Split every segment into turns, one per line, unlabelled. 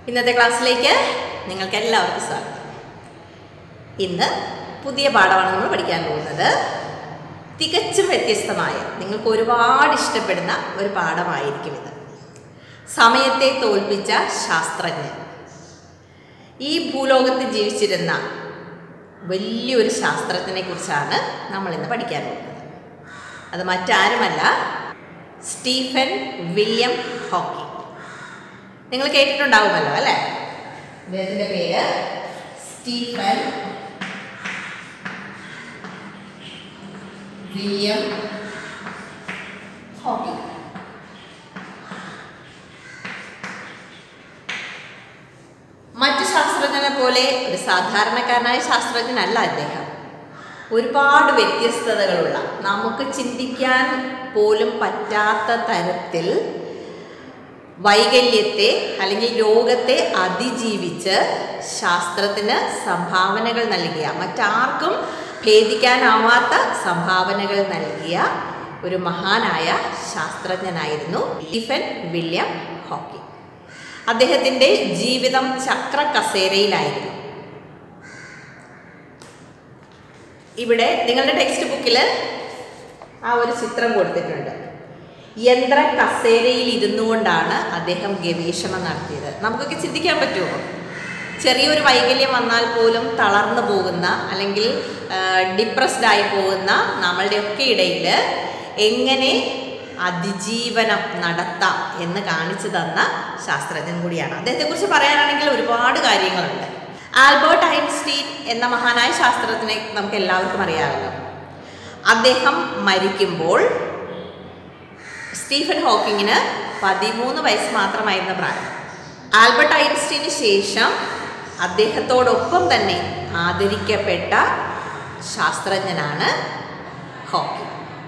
ഇന്നത്തെ ക്ലാസ്സിലേക്ക് നിങ്ങൾക്ക് എല്ലാവർക്കും സ്വാഗതം ഇന്ന് പുതിയ പാഠമാണ് നമ്മൾ പഠിക്കാൻ പോകുന്നത് തികച്ചും വ്യത്യസ്തമായ നിങ്ങൾക്ക് ഒരുപാട് ഇഷ്ടപ്പെടുന്ന ഒരു പാഠമായിരിക്കും ഇത് സമയത്തെ തോൽപ്പിച്ച ശാസ്ത്രജ്ഞൻ ഈ ഭൂലോകത്ത് ജീവിച്ചിരുന്ന വലിയൊരു ശാസ്ത്രജ്ഞനെ കുറിച്ചാണ് നമ്മൾ ഇന്ന് പഠിക്കാൻ പോകുന്നത് അത് മറ്റാരുമല്ല സ്റ്റീഫൻ വില്യം ഹോക്കി നിങ്ങൾ കേട്ടിട്ടുണ്ടാവുമല്ലോ അല്ലേ അദ്ദേഹത്തിൻ്റെ പേര് സ്റ്റീഫൻ വില്യം ഹോക്കി മറ്റു ശാസ്ത്രജ്ഞനെ പോലെ ഒരു സാധാരണക്കാരനായ ശാസ്ത്രജ്ഞനല്ല അദ്ദേഹം ഒരുപാട് വ്യത്യസ്തതകളുള്ള നമുക്ക് ചിന്തിക്കാൻ പോലും പറ്റാത്ത തരത്തിൽ വൈകല്യത്തെ അല്ലെങ്കിൽ രോഗത്തെ അതിജീവിച്ച് ശാസ്ത്രത്തിന് സംഭാവനകൾ നൽകിയ മറ്റാർക്കും ഭേദിക്കാനാവാത്ത സംഭാവനകൾ നൽകിയ ഒരു മഹാനായ ശാസ്ത്രജ്ഞനായിരുന്നു സ്റ്റീഫൻ വില്യം ഹോക്കി അദ്ദേഹത്തിൻ്റെ ജീവിതം ചക്ര കസേരയിലായിരുന്നു ഇവിടെ നിങ്ങളുടെ ടെക്സ്റ്റ് ബുക്കിൽ ആ ഒരു ചിത്രം കൊടുത്തിട്ടുണ്ട് യന്ത്ര കസേരയിൽ ഇരുന്നു കൊണ്ടാണ് അദ്ദേഹം ഗവേഷണം നടത്തിയത് നമുക്കൊക്കെ ചിന്തിക്കാൻ പറ്റുമോ ചെറിയൊരു വൈകല്യം വന്നാൽ പോലും തളർന്നു പോകുന്ന അല്ലെങ്കിൽ ഡിപ്രസ്ഡ് ആയി പോകുന്ന നമ്മളുടെയൊക്കെ ഇടയിൽ എങ്ങനെ അതിജീവനം നടത്താം എന്ന് കാണിച്ചു തന്ന ശാസ്ത്രജ്ഞൻ കൂടിയാണ് അദ്ദേഹത്തെക്കുറിച്ച് പറയാനാണെങ്കിൽ ഒരുപാട് കാര്യങ്ങളുണ്ട് ആൽബർട്ട് ഐൻസ്റ്റീൻ എന്ന മഹാനായ ശാസ്ത്രജ്ഞനെ നമുക്ക് എല്ലാവർക്കും അറിയാമല്ലോ അദ്ദേഹം മരിക്കുമ്പോൾ സ്റ്റീഫൻ ഹോക്കിങ്ങിന് പതിമൂന്ന് വയസ്സ് മാത്രമായിരുന്ന പ്രായം ആൽബർട്ട് ഐൻസ്റ്റീന് ശേഷം അദ്ദേഹത്തോടൊപ്പം തന്നെ ആദരിക്കപ്പെട്ട ശാസ്ത്രജ്ഞനാണ് ഹോക്കി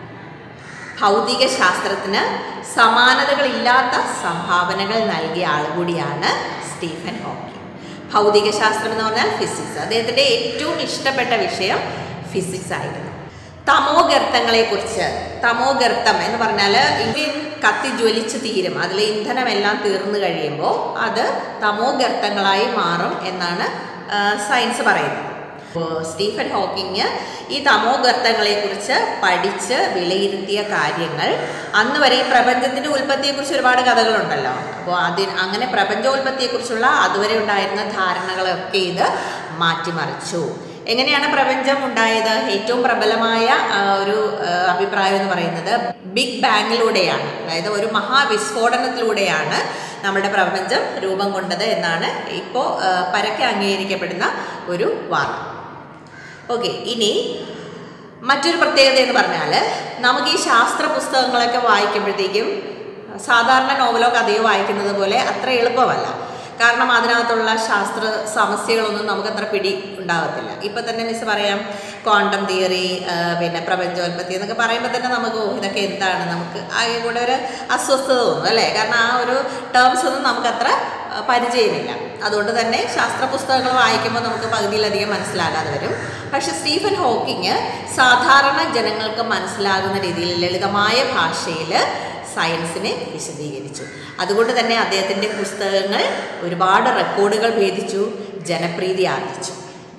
ഭൗതിക ശാസ്ത്രത്തിന് സമാനതകളില്ലാത്ത സംഭാവനകൾ നൽകിയ ആൾ കൂടിയാണ് സ്റ്റീഫൻ ഹോക്കി ഭൗതിക ശാസ്ത്രം എന്ന് പറഞ്ഞാൽ ഫിസിക്സ് അദ്ദേഹത്തിൻ്റെ ഏറ്റവും ഇഷ്ടപ്പെട്ട വിഷയം ഫിസിക്സ് ആയിരുന്നു തമോഗർത്തങ്ങളെക്കുറിച്ച് തമോഗർത്തം എന്ന് പറഞ്ഞാൽ ഇഞ്ചിൻ കത്തി ജ്വലിച്ച് തീരും അതിലെ ഇന്ധനമെല്ലാം തീർന്നു കഴിയുമ്പോൾ അത് തമോഗർത്തങ്ങളായി മാറും എന്നാണ് സയൻസ് പറയുന്നത് അപ്പോൾ സ്റ്റീഫൻ ഹോക്കിങ് ഈ തമോഗർത്തങ്ങളെക്കുറിച്ച് പഠിച്ച് വിലയിരുത്തിയ കാര്യങ്ങൾ അന്ന് വരെ ഈ പ്രപഞ്ചത്തിൻ്റെ ഉൽപ്പത്തിയെക്കുറിച്ച് ഒരുപാട് കഥകളുണ്ടല്ലോ അപ്പോൾ അതിന് അങ്ങനെ പ്രപഞ്ചോൽപത്തിയെക്കുറിച്ചുള്ള അതുവരെ ഉണ്ടായിരുന്ന ധാരണകളൊക്കെ ഇത് മാറ്റിമറിച്ചു എങ്ങനെയാണ് പ്രപഞ്ചം ഉണ്ടായത് ഏറ്റവും പ്രബലമായ ഒരു അഭിപ്രായം എന്ന് പറയുന്നത് ബിഗ് ബാങ്ങിലൂടെയാണ് അതായത് ഒരു മഹാവിസ്ഫോടനത്തിലൂടെയാണ് നമ്മുടെ പ്രപഞ്ചം രൂപം കൊണ്ടത് എന്നാണ് ഇപ്പോൾ പരക്കെ അംഗീകരിക്കപ്പെടുന്ന ഒരു വാദം ഓക്കെ ഇനി മറ്റൊരു പ്രത്യേകത എന്ന് പറഞ്ഞാൽ നമുക്ക് ഈ ശാസ്ത്ര പുസ്തകങ്ങളൊക്കെ വായിക്കുമ്പോഴത്തേക്കും സാധാരണ നോവലോ കഥയോ വായിക്കുന്നത് പോലെ അത്ര എളുപ്പമല്ല കാരണം അതിനകത്തുള്ള ശാസ്ത്ര സമസ്യകളൊന്നും നമുക്ക് അത്ര പിടി ഉണ്ടാകത്തില്ല ഇപ്പം തന്നെ മിസ് പറയാം ക്വാണ്ടം തിയറി പിന്നെ പ്രപഞ്ചോൽപത്തി എന്നൊക്കെ പറയുമ്പോൾ തന്നെ നമുക്ക് ഇതൊക്കെ എന്താണ് നമുക്ക് കൂടെ ഒരു അസ്വസ്ഥത തോന്നും അല്ലേ കാരണം ആ ഒരു ടേംസ് ഒന്നും നമുക്കത്ര പരിചയമില്ല അതുകൊണ്ട് തന്നെ ശാസ്ത്ര പുസ്തകങ്ങൾ വായിക്കുമ്പോൾ നമുക്ക് പകുതിയിലധികം മനസ്സിലാകാതെ വരും പക്ഷേ സ്റ്റീഫൻ ഹോക്കിങ് സാധാരണ ജനങ്ങൾക്ക് മനസ്സിലാകുന്ന രീതിയിൽ ലളിതമായ ഭാഷയിൽ സയൻസിനെ വിശദീകരിച്ചു അതുകൊണ്ട് തന്നെ അദ്ദേഹത്തിൻ്റെ പുസ്തകങ്ങൾ ഒരുപാട് റെക്കോർഡുകൾ ഭേദിച്ചു ജനപ്രീതി ആർജിച്ചു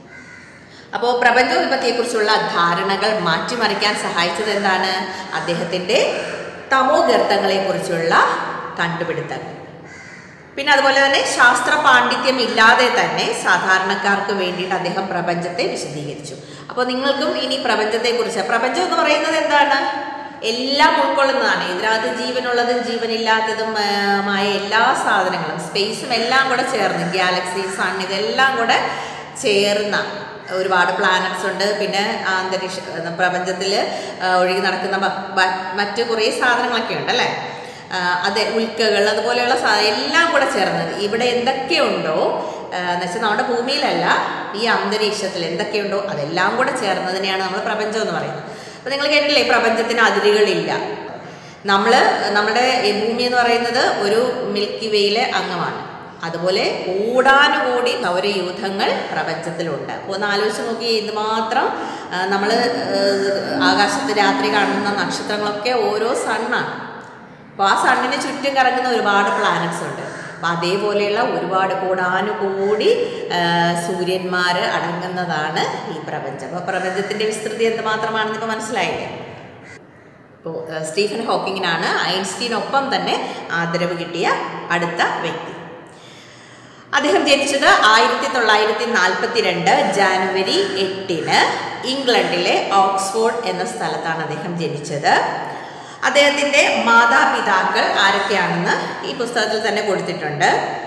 അപ്പോൾ പ്രപഞ്ചോൽപത്തിയെക്കുറിച്ചുള്ള ധാരണകൾ മാറ്റിമറിക്കാൻ സഹായിച്ചത് എന്താണ് അദ്ദേഹത്തിൻ്റെ തമോഗർത്തങ്ങളെക്കുറിച്ചുള്ള കണ്ടുപിടുത്തങ്ങൾ പിന്നെ അതുപോലെ തന്നെ ശാസ്ത്ര പാണ്ഡിത്യം ഇല്ലാതെ തന്നെ സാധാരണക്കാർക്ക് വേണ്ടിയിട്ട് അദ്ദേഹം പ്രപഞ്ചത്തെ വിശദീകരിച്ചു അപ്പോൾ നിങ്ങൾക്കും ഇനി പ്രപഞ്ചത്തെക്കുറിച്ച് പ്രപഞ്ചം എന്ന് പറയുന്നത് എന്താണ് എല്ലാം ഉൾക്കൊള്ളുന്നതാണ് ഇതിനകത്ത് ജീവനുള്ളതും ജീവനില്ലാത്തതുമായ എല്ലാ സാധനങ്ങളും സ്പേസും എല്ലാം കൂടെ ചേർന്ന് ഗാലക്സി സൺ ഇതെല്ലാം കൂടെ ചേർന്ന ഒരുപാട് പ്ലാനറ്റ്സ് ഉണ്ട് പിന്നെ അന്തരീക്ഷ പ്രപഞ്ചത്തിൽ ഒഴുകി നടക്കുന്ന മറ്റു കുറേ സാധനങ്ങളൊക്കെ ഉണ്ട് അല്ലേ അതെ ഉൽക്കകൾ അതുപോലെയുള്ള എല്ലാം കൂടെ ചേർന്നത് ഇവിടെ എന്തൊക്കെയുണ്ടോ എന്ന് വെച്ചാൽ നമ്മുടെ ഭൂമിയിലല്ല ഈ അന്തരീക്ഷത്തിൽ എന്തൊക്കെയുണ്ടോ അതെല്ലാം കൂടെ ചേർന്നതിനെയാണ് നമ്മൾ പ്രപഞ്ചം എന്ന് പറയുന്നത് അപ്പോൾ നിങ്ങൾ കേട്ടില്ലേ പ്രപഞ്ചത്തിന് അതിരുകളില്ല നമ്മൾ നമ്മുടെ ഭൂമി എന്ന് പറയുന്നത് ഒരു മിൽക്കി വെയിലെ അംഗമാണ് അതുപോലെ കൂടാനുകൂടി സൗരയൂഥങ്ങൾ പ്രപഞ്ചത്തിലുണ്ട് അപ്പോൾ ഒന്ന് ആലോചിച്ച് നോക്കി എന്തുമാത്രം നമ്മൾ ആകാശത്ത് രാത്രി കാണുന്ന നക്ഷത്രങ്ങളൊക്കെ ഓരോ സണ്ണാണ് അപ്പോൾ ആ സണ്ണിന് ചുറ്റും കറങ്ങുന്ന ഒരുപാട് പ്ലാനറ്റ്സ് ഉണ്ട് അപ്പം അതേപോലെയുള്ള ഒരുപാട് കോടാനുകോടി സൂര്യന്മാർ അടങ്ങുന്നതാണ് ഈ പ്രപഞ്ചം അപ്പോൾ പ്രപഞ്ചത്തിൻ്റെ വിസ്തൃതി എന്തുമാത്രമാണെന്ന് ഇപ്പോൾ മനസ്സിലായില്ലേ ഇപ്പോൾ സ്റ്റീഫൻ ഹോക്കിങ്ങിനാണ് ഐൻസ്റ്റീനൊപ്പം തന്നെ ആദരവ് കിട്ടിയ അടുത്ത വ്യക്തി അദ്ദേഹം ജനിച്ചത് ആയിരത്തി തൊള്ളായിരത്തി നാൽപ്പത്തി രണ്ട് ജാനുവരി എട്ടിന് ഇംഗ്ലണ്ടിലെ ഓക്സ്ഫോർഡ് എന്ന സ്ഥലത്താണ് അദ്ദേഹം ജനിച്ചത് അദ്ദേഹത്തിൻ്റെ മാതാപിതാക്കൾ ആരൊക്കെയാണെന്ന് ഈ പുസ്തകത്തിൽ തന്നെ കൊടുത്തിട്ടുണ്ട്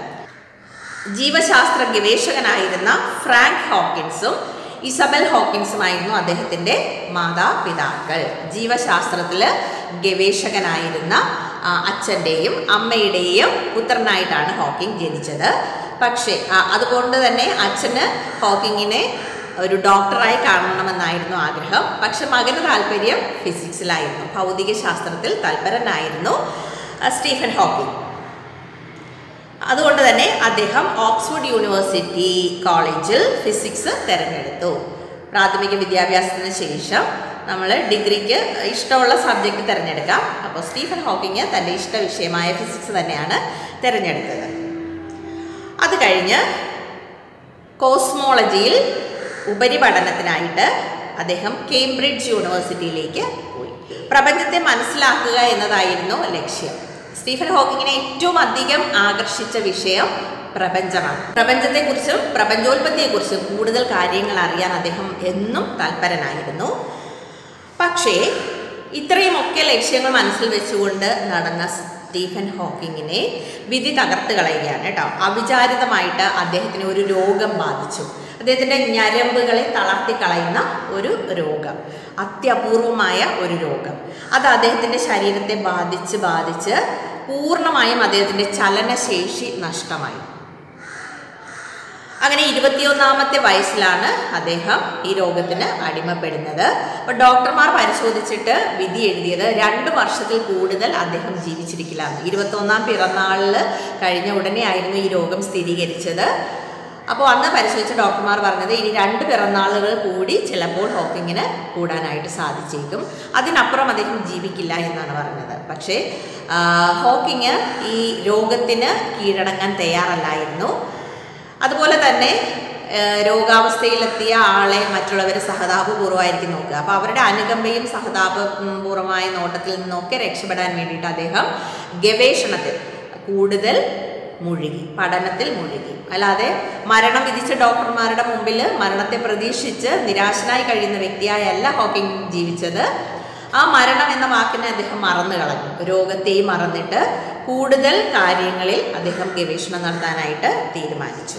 ജീവശാസ്ത്ര ഗവേഷകനായിരുന്ന ഫ്രാങ്ക് ഹോക്കിൻസും ഇസബൽ ഹോക്കിൻസുമായിരുന്നു അദ്ദേഹത്തിൻ്റെ മാതാപിതാക്കൾ ജീവശാസ്ത്രത്തിൽ ഗവേഷകനായിരുന്ന ആ, അച്ഛൻ്റെയും അമ്മയുടെയും പുത്രനായിട്ടാണ് ഹോക്കിംഗ് ജനിച്ചത് പക്ഷേ ആ, അതുകൊണ്ട് തന്നെ അച്ഛന് ഹോക്കിങ്ങിനെ ഒരു ഡോക്ടറായി കാണണമെന്നായിരുന്നു ആഗ്രഹം പക്ഷെ മകന് താല്പര്യം ഫിസിക്സിലായിരുന്നു ഭൗതിക ശാസ്ത്രത്തിൽ തൽപരനായിരുന്നു ആ, സ്റ്റീഫൻ ഹോക്കിംഗ് അതുകൊണ്ട് തന്നെ അദ്ദേഹം ഓക്സ്ഫോർഡ് യൂണിവേഴ്സിറ്റി കോളേജിൽ ഫിസിക്സ് തിരഞ്ഞെടുത്തു പ്രാഥമിക വിദ്യാഭ്യാസത്തിന് ശേഷം നമ്മൾ ഡിഗ്രിക്ക് ഇഷ്ടമുള്ള സബ്ജക്റ്റ് തിരഞ്ഞെടുക്കാം അപ്പോൾ സ്റ്റീഫൻ ഹോക്കിങ് തൻ്റെ ഇഷ്ട വിഷയമായ ഫിസിക്സ് തന്നെയാണ് തിരഞ്ഞെടുത്തത് അത് കഴിഞ്ഞ് കോസ്മോളജിയിൽ ഉപരിപഠനത്തിനായിട്ട് അദ്ദേഹം കേംബ്രിഡ്ജ് യൂണിവേഴ്സിറ്റിയിലേക്ക് പോയി പ്രപഞ്ചത്തെ മനസ്സിലാക്കുക എന്നതായിരുന്നു ലക്ഷ്യം സ്റ്റീഫൻ ഹോക്കിങ്ങിനെ ഏറ്റവും അധികം ആകർഷിച്ച വിഷയം പ്രപഞ്ചമാണ് പ്രപഞ്ചത്തെക്കുറിച്ചും പ്രപഞ്ചോൽപത്തിയെക്കുറിച്ചും കൂടുതൽ കാര്യങ്ങൾ അറിയാൻ അദ്ദേഹം എന്നും തൽപരനായിരുന്നു പക്ഷേ ഇത്രയുമൊക്കെ ലക്ഷ്യങ്ങൾ മനസ്സിൽ വെച്ചുകൊണ്ട് നടന്ന സ്റ്റീഫൻ ഹോക്കിങ്ങിനെ വിധി തകർത്ത് കളയുകയാണ് കേട്ടോ അവിചാരിതമായിട്ട് അദ്ദേഹത്തിന് ഒരു രോഗം ബാധിച്ചു അദ്ദേഹത്തിൻ്റെ ഞരമ്പുകളെ തളർത്തി കളയുന്ന ഒരു രോഗം അത്യപൂർവമായ ഒരു രോഗം അത് അദ്ദേഹത്തിൻ്റെ ശരീരത്തെ ബാധിച്ച് ബാധിച്ച് പൂർണ്ണമായും അദ്ദേഹത്തിൻ്റെ ചലനശേഷി നഷ്ടമായി അങ്ങനെ ഇരുപത്തിയൊന്നാമത്തെ വയസ്സിലാണ് അദ്ദേഹം ഈ രോഗത്തിന് അടിമപ്പെടുന്നത് അപ്പോൾ ഡോക്ടർമാർ പരിശോധിച്ചിട്ട് വിധി എഴുതിയത് രണ്ട് വർഷത്തിൽ കൂടുതൽ അദ്ദേഹം ജീവിച്ചിരിക്കില്ല എന്ന് ഇരുപത്തൊന്നാം പിറന്നാളിൽ കഴിഞ്ഞ ഉടനെ ആയിരുന്നു ഈ രോഗം സ്ഥിരീകരിച്ചത് അപ്പോൾ അന്ന് പരിശോധിച്ച ഡോക്ടർമാർ പറഞ്ഞത് ഇനി രണ്ട് പിറന്നാളുകൾ കൂടി ചിലപ്പോൾ ഹോക്കിങ്ങിന് കൂടാനായിട്ട് സാധിച്ചേക്കും അതിനപ്പുറം അദ്ദേഹം ജീവിക്കില്ല എന്നാണ് പറഞ്ഞത് പക്ഷേ ആ, ഹോക്കിങ് ഈ രോഗത്തിന് കീഴടങ്ങാൻ തയ്യാറല്ലായിരുന്നു അതുപോലെ തന്നെ ഏഹ്, രോഗാവസ്ഥയിലെത്തിയ ആളെ മറ്റുള്ളവർ സഹതാപപൂർവ്വമായിരിക്കും നോക്കുക അപ്പോൾ അവരുടെ അനുകമ്പയും സഹതാപപൂർവമായ നോട്ടത്തിൽ നിന്നൊക്കെ രക്ഷപ്പെടാൻ വേണ്ടിയിട്ട് അദ്ദേഹം ഗവേഷണത്തിൽ കൂടുതൽ മുഴുകി പഠനത്തിൽ മുഴുകി അല്ലാതെ മരണം വിധിച്ച ഡോക്ടർമാരുടെ മുമ്പിൽ മരണത്തെ പ്രതീക്ഷിച്ച് നിരാശനായി കഴിയുന്ന വ്യക്തിയായല്ല ഹോക്കിംഗ് ജീവിച്ചത് ആ മരണം എന്ന വാക്കിനെ അദ്ദേഹം മറന്നു കളഞ്ഞു രോഗത്തെയും മറന്നിട്ട് കൂടുതൽ കാര്യങ്ങളിൽ അദ്ദേഹം ഗവേഷണം നടത്താനായിട്ട് തീരുമാനിച്ചു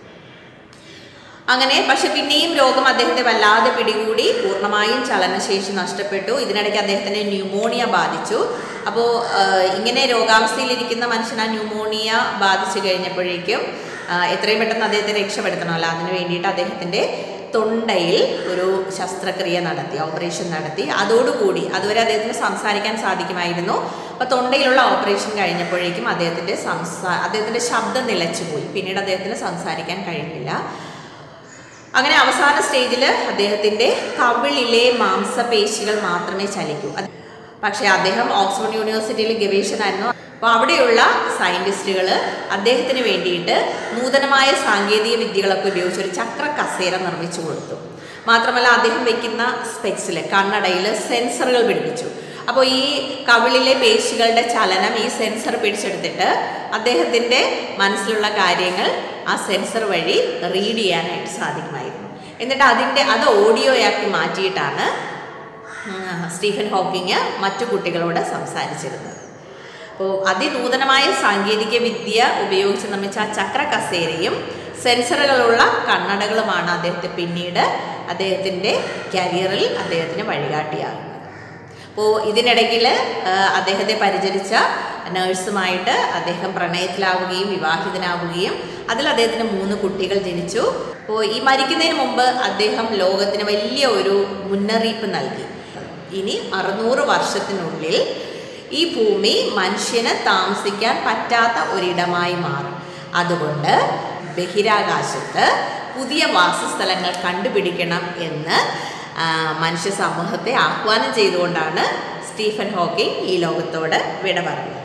അങ്ങനെ പക്ഷെ പിന്നെയും രോഗം അദ്ദേഹത്തെ വല്ലാതെ പിടികൂടി പൂർണ്ണമായും ചലനശേഷി നഷ്ടപ്പെട്ടു ഇതിനിടയ്ക്ക് അദ്ദേഹത്തിന് ന്യൂമോണിയ ബാധിച്ചു അപ്പോൾ ഇങ്ങനെ രോഗാവസ്ഥയിലിരിക്കുന്ന മനുഷ്യൻ ആ ന്യൂമോണിയ ബാധിച്ചു കഴിഞ്ഞപ്പോഴേക്കും ആ, എത്രയും പെട്ടെന്ന് അദ്ദേഹത്തെ രക്ഷപ്പെടുത്തണമല്ലോ അതിന് വേണ്ടിയിട്ട് അദ്ദേഹത്തിൻ്റെ തൊണ്ടയിൽ ഒരു ശസ്ത്രക്രിയ നടത്തി ഓപ്പറേഷൻ നടത്തി അതോടുകൂടി അതുവരെ അദ്ദേഹത്തിന് സംസാരിക്കാൻ സാധിക്കുമായിരുന്നു അപ്പോൾ തൊണ്ടയിലുള്ള ഓപ്പറേഷൻ കഴിഞ്ഞപ്പോഴേക്കും അദ്ദേഹത്തിൻ്റെ സംസാ അദ്ദേഹത്തിൻ്റെ ശബ്ദം നിലച്ചുപോയി പിന്നീട് അദ്ദേഹത്തിന് സംസാരിക്കാൻ കഴിഞ്ഞില്ല അങ്ങനെ അവസാന സ്റ്റേജിൽ അദ്ദേഹത്തിൻ്റെ കവിളിലെ മാംസപേശികൾ മാത്രമേ ചലിക്കൂ അത് പക്ഷേ അദ്ദേഹം ഓക്സ്ഫോർഡ് യൂണിവേഴ്സിറ്റിയിൽ ഗവേഷകനായിരുന്നു അപ്പോൾ അവിടെയുള്ള സയൻറ്റിസ്റ്റുകൾ അദ്ദേഹത്തിന് വേണ്ടിയിട്ട് നൂതനമായ സാങ്കേതിക വിദ്യകളൊക്കെ ഉപയോഗിച്ച് ഒരു ചക്ര കസേര നിർമ്മിച്ചു കൊടുത്തു മാത്രമല്ല അദ്ദേഹം വയ്ക്കുന്ന സ്പെക്സിൽ കണ്ണടയിൽ സെൻസറുകൾ പിടിപ്പിച്ചു അപ്പോൾ ഈ കവിളിലെ പേശികളുടെ ചലനം ഈ സെൻസർ പിടിച്ചെടുത്തിട്ട് അദ്ദേഹത്തിൻ്റെ മനസ്സിലുള്ള കാര്യങ്ങൾ ആ സെൻസർ വഴി റീഡ് ചെയ്യാനായിട്ട് സാധിക്കുമായിരുന്നു എന്നിട്ട് അതിൻ്റെ അത് ഓഡിയോയാക്കി മാറ്റിയിട്ടാണ് ഉം, സ്റ്റീഫൻ ഹോക്കിങ് മറ്റു കുട്ടികളോട് സംസാരിച്ചിരുന്നത് അപ്പോൾ അതിനൂതനമായ സാങ്കേതിക വിദ്യ ഉപയോഗിച്ച് നിർമ്മിച്ച ആ ചക്ര കസേരയും സെൻസറുകളുള്ള കണ്ണടകളുമാണ് അദ്ദേഹത്തെ പിന്നീട് അദ്ദേഹത്തിൻ്റെ കരിയറിൽ അദ്ദേഹത്തിന് വഴികാട്ടിയാകുന്നത് അപ്പോൾ ഇതിനിടയ്ക്കിൽ അദ്ദേഹത്തെ പരിചരിച്ച നേഴ്സുമായിട്ട് അദ്ദേഹം പ്രണയത്തിലാവുകയും വിവാഹിതനാവുകയും അതിൽ അദ്ദേഹത്തിന് മൂന്ന് കുട്ടികൾ ജനിച്ചു അപ്പോൾ ഈ മരിക്കുന്നതിന് മുമ്പ് അദ്ദേഹം ലോകത്തിന് വലിയ ഒരു മുന്നറിയിപ്പ് നൽകി ഇനി അറുന്നൂറ് വർഷത്തിനുള്ളിൽ ഈ ഭൂമി മനുഷ്യന് താമസിക്കാൻ പറ്റാത്ത ഒരിടമായി മാറും അതുകൊണ്ട് ബഹിരാകാശത്ത് പുതിയ വാസസ്ഥലങ്ങൾ കണ്ടുപിടിക്കണം എന്ന് ആ, മനുഷ്യ സമൂഹത്തെ ആഹ്വാനം ചെയ്തുകൊണ്ടാണ് സ്റ്റീഫൻ ഹോക്കിംഗ് ഈ ലോകത്തോട് വിട പറഞ്ഞത്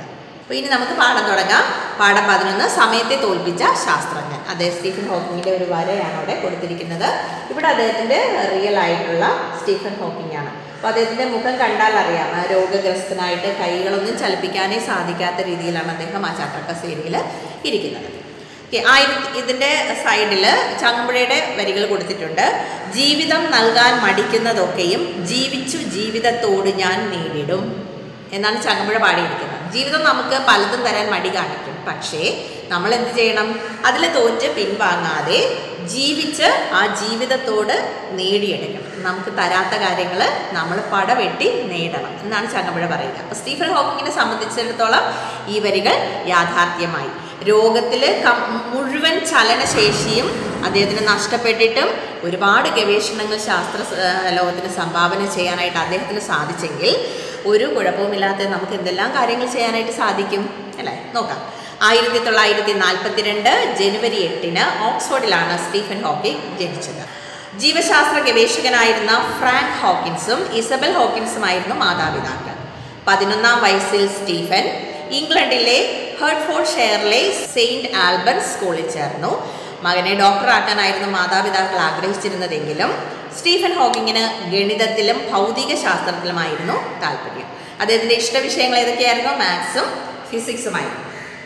അപ്പോൾ ഇനി നമുക്ക് പാഠം തുടങ്ങാം പാഠം പതിനൊന്ന് സമയത്തെ തോൽപ്പിച്ച ശാസ്ത്രജ്ഞൻ അദ്ദേഹം സ്റ്റീഫൻ ഹോക്കിങ്ങിൻ്റെ ഒരു വരയാണ് അവിടെ കൊടുത്തിരിക്കുന്നത് ഇവിടെ അദ്ദേഹത്തിൻ്റെ റിയൽ ആയിട്ടുള്ള സ്റ്റീഫൻ ഹോക്കിംഗ് ആണ് അപ്പോൾ അദ്ദേഹത്തിൻ്റെ മുഖം കണ്ടാൽ അറിയാം ആ രോഗഗ്രസ്തനായിട്ട് കൈകളൊന്നും ചലിപ്പിക്കാനേ സാധിക്കാത്ത രീതിയിലാണ് അദ്ദേഹം ആ ചക്രക്കസേരയിൽ ഇരിക്കുന്നത് ഓക്കെ ആയിരത്തി ഇതിൻ്റെ സൈഡിൽ ചങ്ങമ്പുഴയുടെ വരികൾ കൊടുത്തിട്ടുണ്ട് ജീവിതം നൽകാൻ മടിക്കുന്നതൊക്കെയും ജീവിച്ചു ജീവിതത്തോട് ഞാൻ നേടിടും എന്നാണ് ചങ്ങമ്പുഴ പാടിയിരിക്കുന്നത് ജീവിതം നമുക്ക് പലതും തരാൻ മടി കാണിക്കും പക്ഷേ നമ്മൾ എന്ത് ചെയ്യണം അതിൽ തോറ്റ് പിൻവാങ്ങാതെ ജീവിച്ച് ആ ജീവിതത്തോട് നേടിയെടുക്കണം നമുക്ക് തരാത്ത കാര്യങ്ങൾ നമ്മൾ പടവെട്ടി നേടണം എന്നാണ് ചങ്ങമ്പുഴ പറയുക അപ്പോൾ സ്റ്റീഫൻ ഹോക്കിങ്ങിനെ സംബന്ധിച്ചിടത്തോളം ഈ വരികൾ യാഥാർത്ഥ്യമായി രോഗത്തിൽ മുഴുവൻ ചലനശേഷിയും അദ്ദേഹത്തിന് നഷ്ടപ്പെട്ടിട്ടും ഒരുപാട് ഗവേഷണങ്ങൾ ശാസ്ത്ര ഏഹ്, ലോകത്തിന് സംഭാവന ചെയ്യാനായിട്ട് അദ്ദേഹത്തിന് സാധിച്ചെങ്കിൽ ഒരു കുഴപ്പവുമില്ലാതെ നമുക്ക് എന്തെല്ലാം കാര്യങ്ങൾ ചെയ്യാനായിട്ട് സാധിക്കും അല്ലേ നോക്കാം ആയിരത്തി തൊള്ളായിരത്തി നാൽപ്പത്തിരണ്ട് ജനുവരി എട്ടിന് ഓക്സ്ഫോർഡിലാണ് സ്റ്റീഫൻ ഹോക്കിംഗ് ജനിച്ചത് ജീവശാസ്ത്ര ഗവേഷകനായിരുന്ന ഫ്രാങ്ക് ഹോക്കിൻസും ഇസബൽ ഹോക്കിൻസുമായിരുന്നു മാതാപിതാക്കൾ പതിനൊന്നാം വയസ്സിൽ സ്റ്റീഫൻ ഇംഗ്ലണ്ടിലെ ഹെർട്ട്ഫോർഡ് ഷെയറിലെ സെയിൻറ്റ് ആൽബർട്ട് സ്കൂളിൽ ചേർന്നു മകനെ ഡോക്ടറാക്കാനായിരുന്നു മാതാപിതാക്കൾ ആഗ്രഹിച്ചിരുന്നതെങ്കിലും സ്റ്റീഫൻ ഹോക്കിങ്ങിന് ഗണിതത്തിലും ഭൗതിക ശാസ്ത്രത്തിലുമായിരുന്നു താല്പര്യം അദ്ദേഹത്തിൻ്റെ ഇഷ്ടവിഷയങ്ങൾ ഏതൊക്കെയായിരുന്നു മാത്സും ഫിസിക്സുമായിരുന്നു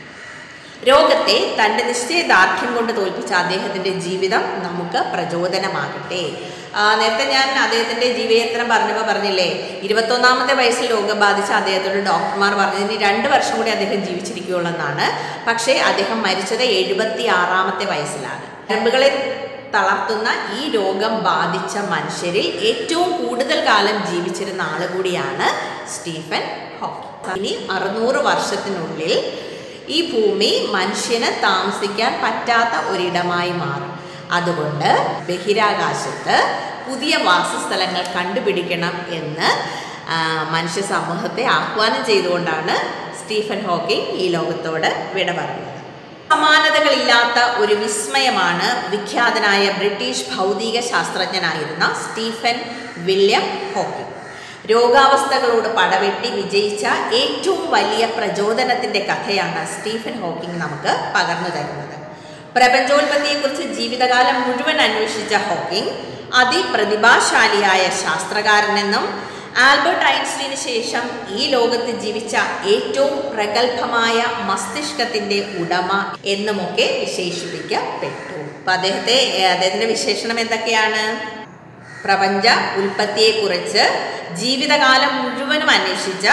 രോഗത്തെ തൻ്റെ നിശ്ചയദാർഢ്യം കൊണ്ട് തോൽപ്പിച്ച അദ്ദേഹത്തിൻ്റെ ജീവിതം നമുക്ക് പ്രചോദനമാകട്ടെ ആ, നേരത്തെ ഞാൻ അദ്ദേഹത്തിൻ്റെ ജീവചരിത്രം പറഞ്ഞപ്പോൾ പറഞ്ഞില്ലേ ഇരുപത്തൊന്നാമത്തെ വയസ്സിൽ രോഗം ബാധിച്ച അദ്ദേഹത്തോട് ഡോക്ടർമാർ പറഞ്ഞത് ഇനി രണ്ട് വർഷം കൂടി അദ്ദേഹം ജീവിച്ചിരിക്കുകയുള്ളൂ എന്നാണ് പക്ഷേ അദ്ദേഹം മരിച്ചത് എഴുപത്തി ആറാമത്തെ വയസ്സിലാണ് ഞരമ്പുകളെ തളർത്തുന്ന ഈ രോഗം ബാധിച്ച മനുഷ്യരിൽ ഏറ്റവും കൂടുതൽ കാലം ജീവിച്ചിരുന്ന ആള് കൂടിയാണ് സ്റ്റീഫൻ ഹോക്കിംഗ് ഇനി അറുന്നൂറ് വർഷത്തിനുള്ളിൽ ഈ ഭൂമി മനുഷ്യന് താമസിക്കാൻ പറ്റാത്ത ഒരിടമായി മാറും അതുകൊണ്ട് ബഹിരാകാശത്ത് പുതിയ വാസസ്ഥലങ്ങൾ കണ്ടുപിടിക്കണം എന്ന് ആ, മനുഷ്യ സമൂഹത്തെ ആഹ്വാനം ചെയ്തുകൊണ്ടാണ് സ്റ്റീഫൻ ഹോക്കിംഗ് ഈ ലോകത്തോട് വിട പറയുന്നത് സമാനതകളില്ലാത്ത ഒരു വിസ്മയമാണ് വിഖ്യാതനായ ബ്രിട്ടീഷ് ഭൗതിക ശാസ്ത്രജ്ഞനായിരുന്ന സ്റ്റീഫൻ വില്യം ഹോക്കിംഗ് രോഗാവസ്ഥകളോട് പടവെട്ടി വിജയിച്ച ഏറ്റവും വലിയ പ്രചോദനത്തിന്റെ കഥയാണ് സ്റ്റീഫൻ ഹോക്കിംഗ് നമുക്ക് പകർന്നു തരുന്നത് പ്രപഞ്ചോൽപത്തിയെക്കുറിച്ച് ജീവിതകാലം മുഴുവൻ അന്വേഷിച്ച ഹോക്കിംഗ് അതിപ്രതിഭാശാലിയായ ശാസ്ത്രകാരനെന്നും ആൽബർട്ട് ഐൻസ്റ്റീന് ശേഷം ഈ ലോകത്ത് ജീവിച്ച ഏറ്റവും പ്രഗത്ഭമായ മസ്തിഷ്കത്തിന്റെ ഉടമ എന്നുമൊക്കെ വിശേഷിപ്പിക്കപ്പെട്ടു അപ്പൊ അദ്ദേഹത്തെ ഏഹ്, അദ്ദേഹത്തിന്റെ വിശേഷണം എന്തൊക്കെയാണ് പ്രപഞ്ച ഉൽപ്പത്തിയെക്കുറിച്ച് ജീവിതകാലം മുഴുവനും അന്വേഷിച്ച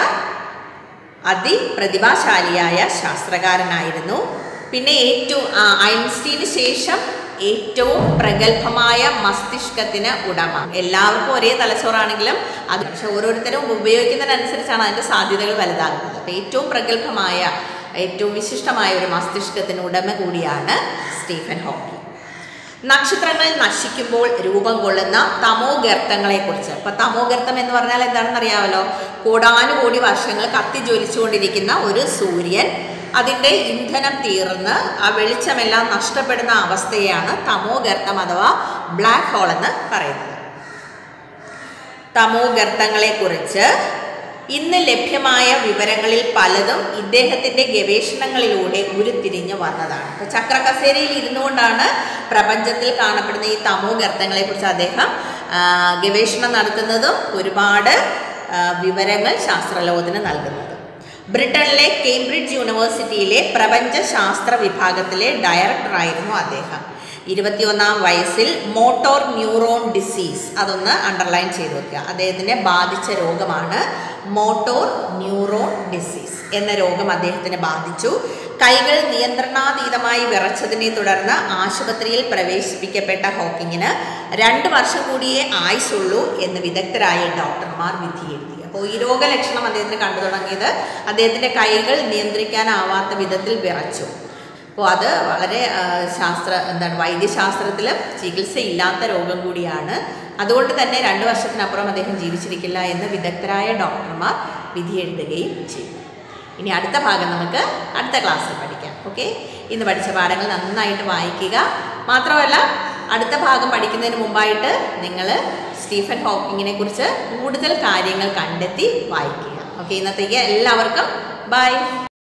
അതിപ്രതിഭാശാലിയായ ശാസ്ത്രകാരനായിരുന്നു പിന്നെ ഏറ്റവും ആ, ഐൻസ്റ്റീന് ശേഷം ഏറ്റവും പ്രഗത്ഭമായ മസ്തിഷ്കത്തിന് ഉടമ എല്ലാവർക്കും ഒരേ തലച്ചോറാണെങ്കിലും അത് പക്ഷെ ഓരോരുത്തരും ഉപയോഗിക്കുന്നതിനനുസരിച്ചാണ് അതിൻ്റെ സാധ്യതകൾ വലുതാകുന്നത് അപ്പോൾ ഏറ്റവും പ്രഗത്ഭമായ ഏറ്റവും വിശിഷ്ടമായ ഒരു മസ്തിഷ്കത്തിന് ഉടമ കൂടിയാണ് സ്റ്റീഫൻ ഹോക്കിംഗ് നക്ഷത്രങ്ങൾ നശിക്കുമ്പോൾ രൂപം കൊള്ളുന്ന തമോ ഗർത്തങ്ങളെക്കുറിച്ച് ഇപ്പൊ തമോ ഗർത്തം എന്ന് പറഞ്ഞാൽ എന്താണെന്ന് അറിയാമല്ലോ കോടാനുകോടി വർഷങ്ങൾ കത്തി ജ്വലിച്ചുകൊണ്ടിരിക്കുന്ന ഒരു സൂര്യൻ അതിൻ്റെ ഇന്ധനം തീർന്ന് ആ വെളിച്ചമെല്ലാം നഷ്ടപ്പെടുന്ന അവസ്ഥയാണ് തമോ ഗർത്തം അഥവാ ബ്ലാക്ക് ഹോൾ എന്ന് പറയുന്നത് തമോ ഗർത്തങ്ങളെക്കുറിച്ച് ഇന്ന് ലഭ്യമായ വിവരങ്ങളിൽ പലതും ഇദ്ദേഹത്തിൻ്റെ ഗവേഷണങ്ങളിലൂടെ ഉരുത്തിരിഞ്ഞു വന്നതാണ് അപ്പോൾ ചക്രകസേരയിൽ ഇരുന്നുകൊണ്ടാണ് പ്രപഞ്ചത്തിൽ കാണപ്പെടുന്ന ഈ തമോ ഗർത്തങ്ങളെക്കുറിച്ച് അദ്ദേഹം ആ, ഗവേഷണം നടത്തുന്നതും ഒരുപാട് ആ, വിവരങ്ങൾ ശാസ്ത്രലോകത്തിന് നൽകുന്നതും ബ്രിട്ടനിലെ കേംബ്രിഡ്ജ് യൂണിവേഴ്സിറ്റിയിലെ പ്രപഞ്ച ശാസ്ത്ര വിഭാഗത്തിലെ ഡയറക്ടറായിരുന്നു അദ്ദേഹം ഇരുപത്തിയൊന്നാം വയസ്സിൽ മോട്ടോർ ന്യൂറോൺ ഡിസീസ് അതൊന്ന് അണ്ടർലൈൻ ചെയ്ത് വെക്കുക അദ്ദേഹത്തിനെ ബാധിച്ച രോഗമാണ് മോട്ടോർ ന്യൂറോൺ ഡിസീസ് എന്ന രോഗം അദ്ദേഹത്തിന് ബാധിച്ചു കൈകൾ നിയന്ത്രണാതീതമായി വിറച്ചതിനെ തുടർന്ന് ആശുപത്രിയിൽ പ്രവേശിപ്പിക്കപ്പെട്ട ഹോക്കിങ്ങിന് രണ്ട് വർഷം കൂടിയേ ആയുസുള്ളൂ എന്ന് വിദഗ്ധരായ ഡോക്ടർമാർ വിധിയെഴുതി അപ്പോൾ ഈ രോഗലക്ഷണം അദ്ദേഹത്തിന് കണ്ടു തുടങ്ങിയത് അദ്ദേഹത്തിൻ്റെ കൈകൾ നിയന്ത്രിക്കാനാവാത്ത വിധത്തിൽ വിറച്ചു അപ്പോൾ അത് വളരെ ആ, ശാസ്ത്ര എന്താണ് വൈദ്യശാസ്ത്രത്തിലും ചികിത്സയില്ലാത്ത രോഗം കൂടിയാണ് അതുകൊണ്ട് തന്നെ രണ്ട് വർഷത്തിനപ്പുറം അദ്ദേഹം ജീവിച്ചിരിക്കില്ല എന്ന് വിദഗ്ധരായ ഡോക്ടർമാർ വിധിയെഴുതുകയും ചെയ്തു ഇനി അടുത്ത ഭാഗം നമുക്ക് അടുത്ത ക്ലാസ്സിൽ പഠിക്കാം ഓക്കെ ഇന്ന് പഠിച്ച പാഠങ്ങൾ നന്നായിട്ട് വായിക്കുക മാത്രമല്ല അടുത്ത ഭാഗം പഠിക്കുന്നതിന് മുമ്പായിട്ട് നിങ്ങൾ സ്റ്റീഫൻ ഹോക്കിങ്ങിനെ കുറിച്ച് കൂടുതൽ കാര്യങ്ങൾ കണ്ടെത്തി വായിക്കുക ഓക്കെ ഇന്നത്തേക്ക് എല്ലാവർക്കും ബൈ